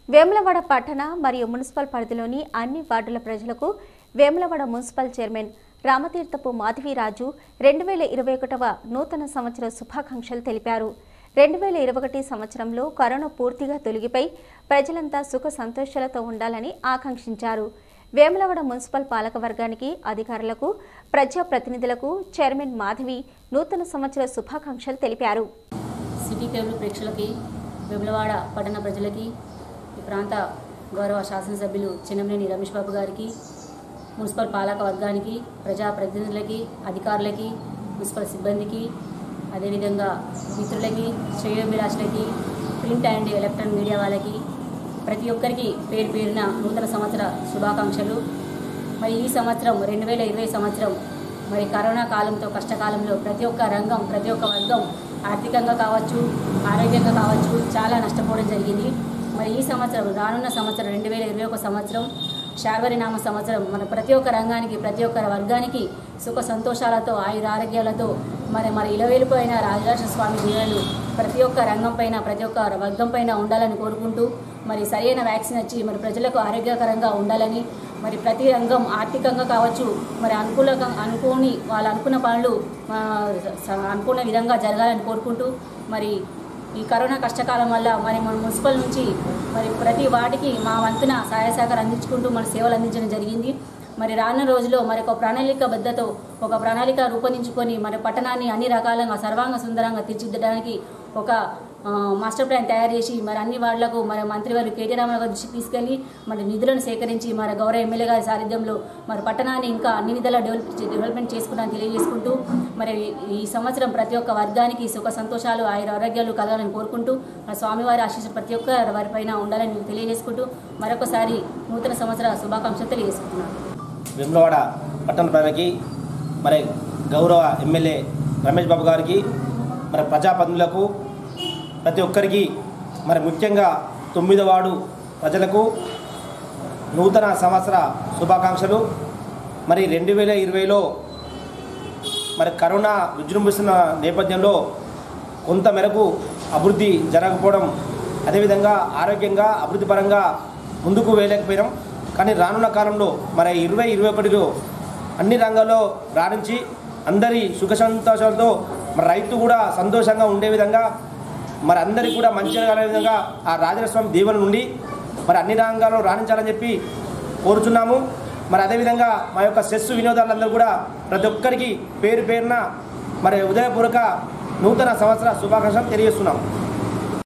వేములవాడ పట్టణ మరియు మున్సిపల్ పరిధిలోని అన్ని వార్డుల ప్రజలకు వేములవాడ మున్సిపల్ చైర్మన్ రామతీర్థపు మాధవీరాజు రెండు వేల ఇరవై ఒకటవ నూతన సంవత్సర శుభాకాంక్షలు తెలిపారు రెండు వేల ఇరవై ఒకటి సంవత్సరంలో కరోనా పూర్తిగా తొలగిపోయి ప్రజలంతా సుఖ సంతోషాలతో ఉండాలని ఆకాంక్షించారు వేములవాడ మున్సిపల్ పాలక వర్గానికి అధికారులకు ప్రజాప్రతినిధులకు చైర్మన్ మాధవి నూతన సంవత్సర శుభాకాంక్షలు తెలిపారు సిటీ కేబుల్ ప్రేక్షకులకి వెములవాడ పట్టణ ప్రజలకి ఈ ప్రాంత గౌరవ శాసనసభ్యులు చిన్నమనేని రమేష్ బాబు గారికి మున్సిపల్ పాలక వర్గానికి ప్రజాప్రతినిధులకి అధికారులకి మున్సిపల్ సిబ్బందికి అదేవిధంగా మిత్రులకి శ్రేయోభిలాషులకి ప్రింట్ అండ్ ఎలక్ట్రానిక్ మీడియా వాళ్ళకి ప్రతి ఒక్కరికి పేరు పేరున నూతన సంవత్సర శుభాకాంక్షలు మరి ఈ సంవత్సరం రెండు వేల ఇరవై సంవత్సరం మరి కరోనా కాలంతో కష్టకాలంలో ప్రతి ఒక్క రంగం ప్రతి ఒక్క వర్గం ఆర్థికంగా కావచ్చు ఆరోగ్యంగా కావచ్చు చాలా నష్టపోవడం జరిగింది మరి ఈ సంవత్సరం రానున్న సంవత్సరం రెండు వేల ఇరవై ఒక సంవత్సరం శార్వరినామ సంవత్సరం మన ప్రతి ఒక్క రంగానికి ప్రతి ఒక్క వర్గానికి సుఖ సంతోషాలతో ఆయుర ఆరోగ్యాలతో మరి మరి ఇలవేలిపోయిన రాజరాజ స్వామి దీవెనలు ప్రతి ఒక్క రంగం పైన ప్రతి ఒక్క వర్గం పైన ఉండాలని కోరుకుంటూ మరి సరైన వ్యాక్సిన్ వచ్చి మరి ప్రజలకు ఆరోగ్యకరంగా ఉండాలని మరి ప్రతి రంగం ఆర్థికంగా కావచ్చు మరి అనుకూలంగా అనుకోని వాళ్ళు అనుకున్న పనులు ఆ, స- అనుకున్న విధంగా జరగాలని కోరుకుంటూ మరి ఈ కరోనా కష్టకాలం వల్ల మరి మన మున్సిపల్ నుంచి మరి ప్రతి వాటికి మా వంతున సహాయ సహకారం అందించుకుంటూ మన సేవలు అందించడం జరిగింది మరి రానున్న రోజుల్లో మరి ఒక ప్రణాళిక బద్దతో ఒక ప్రణాళిక రూపొందించుకొని మరి పట్టణాన్ని అన్ని రకాలుగా సర్వాంగ సుందరంగా తీర్చిదిద్దడానికి ఒక ఆ, మాస్టర్ ప్లాన్ తయారు చేసి మరి అన్ని వార్డులకు మరి మంత్రివారు కేటీ రామారావు గారి దృష్టికి తీసుకెళ్లి మరి నిధులను సేకరించి మరి గౌరవ ఎమ్మెల్యే గారి సారథ్యంలో మరి పట్టణాన్ని ఇంకా అన్ని విధాలా డెవలప్ డెవలప్మెంట్ చేసుకున్నాను తెలియజేసుకుంటూ మరి ఈ సంవత్సరం ప్రతి ఒక్క వర్గానికి సుఖ సంతోషాలు ఆయుర ఆరోగ్యాలు కలగాలని కోరుకుంటూ మరి స్వామివారి ఆశీస్సు ప్రతి ఒక్క వారిపైన ఉండాలని తెలియజేసుకుంటూ మరొకసారి నూతన సంవత్సర శుభాకాంక్షలు తెలియజేసుకుంటున్నాను వేములవాడ పట్టణ ప్రజలకి మరి గౌరవ ఎమ్మెల్యే రమేష్ బాబు గారికి మరి ప్రజాప్రతినిధులకు ప్రతి ఒక్కరికి మరి ముఖ్యంగా తొమ్మిదో వార్డు ప్రజలకు నూతన సంవత్సర శుభాకాంక్షలు మరి రెండు వేల ఇరవైలో మరి కరోనా విజృంభిస్తున్న నేపథ్యంలో కొంత మేరకు అభివృద్ధి జరగకపోవడం అదేవిధంగా ఆరోగ్యంగా అభివృద్ధి పరంగా ముందుకు వేయలేకపోయినాం కానీ రానున్న కాలంలో మరి ఇరవై ఇరవై ఒకటిలో అన్ని రంగాల్లో రాణించి అందరి సుఖ సంతోషాలతో మరి రైతు కూడా సంతోషంగా ఉండే విధంగా మరి అందరికీ కూడా మంచిగా కలిగే విధంగా ఆ రాజరస్వామి దీవెన నుండి మరి అన్ని రంగాల్లో రాణించాలని చెప్పి కోరుచున్నాము మరి అదేవిధంగా మా యొక్క సెస్ వినోదాలందరూ కూడా ప్రతి ఒక్కరికి పేరు పేరున మరి ఉదయపూర్వక నూతన సంవత్సర శుభాకాంక్షలు తెలియజేస్తున్నాం